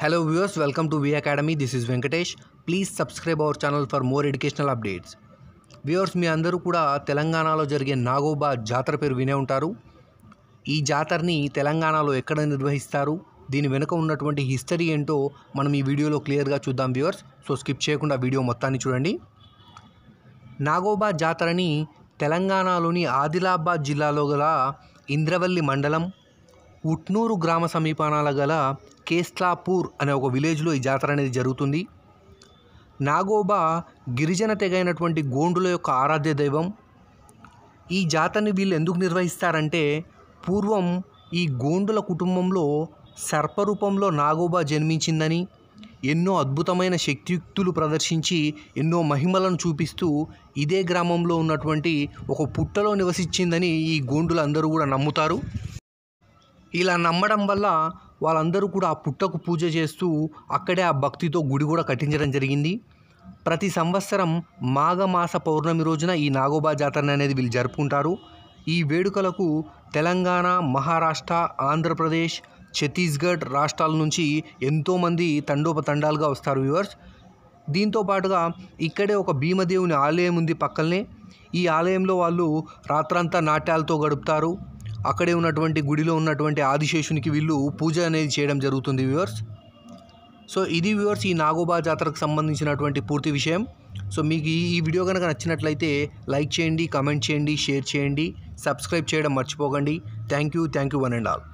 Hello viewers, welcome to V Academy. This is Venkatesh. Please subscribe our channel for more educational updates. Viewers మీ అందరూ కూడా తెలంగాణలో జరిగే నాగోబా జాతర పేరు వినే ఉంటారు ఈ జాతరని తెలంగాణలో ఎక్కడ నిర్వహిస్తారు దీని వెనుక ఉన్నటువంటి హిస్టరీ ఏంటో మనం ఈ వీడియోలో క్లియర్గా చూద్దాం వ్యూవర్స్ సో స్కిప్ చేయకుండా వీడియో మొత్తాన్ని చూడండి నాగోబా జాతరని తెలంగాణలోని ఆదిలాబాద్ జిల్లాలో గల ఇంద్రవల్లి మండలం ఉట్నూరు గ్రామ సమీపానాల గల కేస్లాపూర్ అనే ఒక విలేజ్లో ఈ జాతర అనేది జరుగుతుంది నాగోబా గిరిజన తెగైనటువంటి గోండుల యొక్క ఆరాధ్య దైవం ఈ జాతరని వీళ్ళు ఎందుకు నిర్వహిస్తారంటే పూర్వం ఈ గోండుల కుటుంబంలో సర్పరూపంలో నాగోబా జన్మించిందని ఎన్నో అద్భుతమైన శక్తియుక్తులు ప్రదర్శించి ఎన్నో మహిమలను చూపిస్తూ ఇదే గ్రామంలో ఉన్నటువంటి ఒక పుట్టలో నివసించిందని ఈ గోండులు అందరూ కూడా నమ్ముతారు ఇలా నమ్మడం వల్ల వాళ్ళందరూ కూడా ఆ పుట్టకు పూజ చేస్తూ అక్కడే ఆ భక్తితో గుడి కూడా కట్టించడం జరిగింది ప్రతి సంవత్సరం మాఘమాస పౌర్ణమి రోజున ఈ నాగోబా జాతర అనేది వీళ్ళు జరుపుకుంటారు ఈ వేడుకలకు తెలంగాణ మహారాష్ట్ర ఆంధ్రప్రదేశ్ ఛత్తీస్గఢ్ రాష్ట్రాల నుంచి ఎంతోమంది తండోపతండాలుగా వస్తారు వ్యూవర్స్ దీంతో పాటుగా ఇక్కడే ఒక భీమదేవుని ఆలయం ఉంది పక్కనే ఈ ఆలయంలో వాళ్ళు రాత్రంతా నాట్యాలతో గడుపుతారు అక్కడే ఉన్నటువంటి గుడిలో ఉన్నటువంటి ఆదిశేషునికి వీళ్ళు పూజ అనేది చేయడం జరుగుతుంది వ్యూవర్స్ సో ఇది వ్యూవర్స్ ఈ నాగోబా జాతరకు సంబంధించినటువంటి పూర్తి విషయం సో మీకు ఈ ఈ వీడియో కనుక నచ్చినట్లయితే లైక్ చేయండి కామెంట్ చేయండి షేర్ చేయండి సబ్స్క్రైబ్ చేయడం మర్చిపోకండి thank you thank you one and all